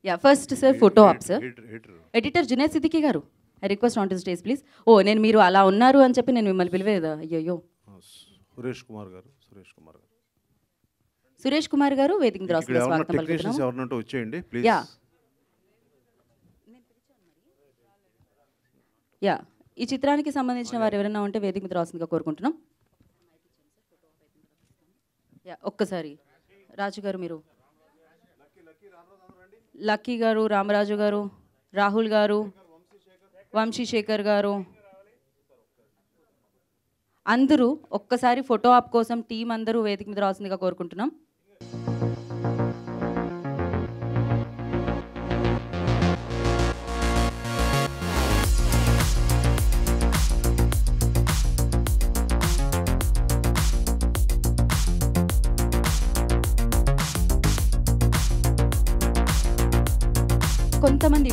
yeah first sir photo ఆప్ sir editor editor editor Juned Siddiqui గారు I request on to stage please oh నేను మీరు అలా ఉన్నారు అని చెప్పి నేను మిమ్మల్ని పిలివేదా అయ్యో సురేష్ కుమార్ గారు సురేష్ కుమార్ గారు సురేష్ కుమార్ గారు వేదిక ఇక్కడ ద్రాసులో ఎవరన్నా స్వాగతం టెక్నీషియన్స్ పలుకుతున్నాము ఎవరినంటే వచ్చేయండి ప్లీజ్ యా యా ఈ చిత్రానికి సంబంధించిన వారు ఎవరైనా ఉంటే వేదిక మీద రావాల్సిందిగా కోరుకుంటున్నాం యా ఒక్కసారి రాజు గారు మీరు లక్కీ గారు రామరాజు గారు రాహుల్ గారు వంశీశేఖర్ గారు అందరూ ఒక్కసారి ఫోటో ఆప్ కోసం టీం అందరూ వేదిక మీద రావాల్సిందిగా కోరుకుంటున్నాం కొంతమంది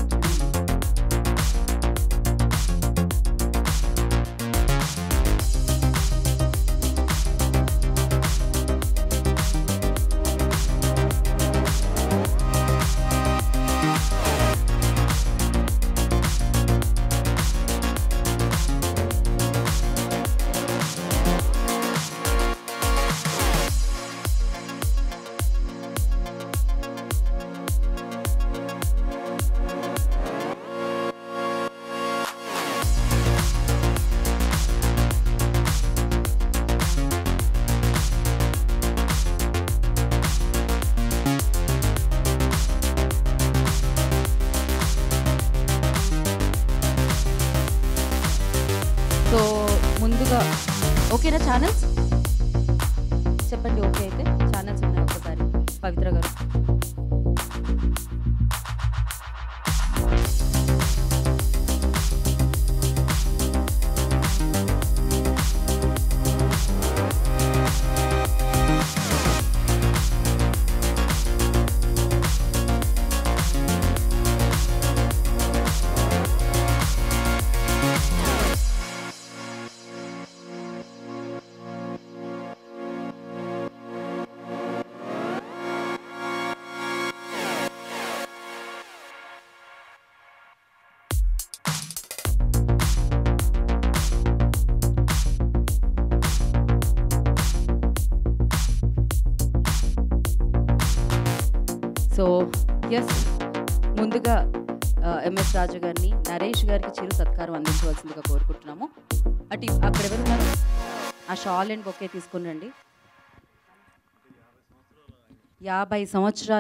సో ముందుగా ఓకేనా ఛానల్స్ చెప్పండి ఓకే అయితే ఛానల్స్ ఉన్నాయి ఒకసారి పవిత్ర గారు సో ఎస్ ముందుగా ఎంఎస్ రాజు గారిని నరేష్ గారికి చిరు సత్కారం అందించవలసిందిగా కోరుకుంటున్నాము అటు అక్కడ ఎవరున్నారు ఆ షాల్ అండ్ బొకే తీసుకుని రండి యాభై సంవత్సరాలు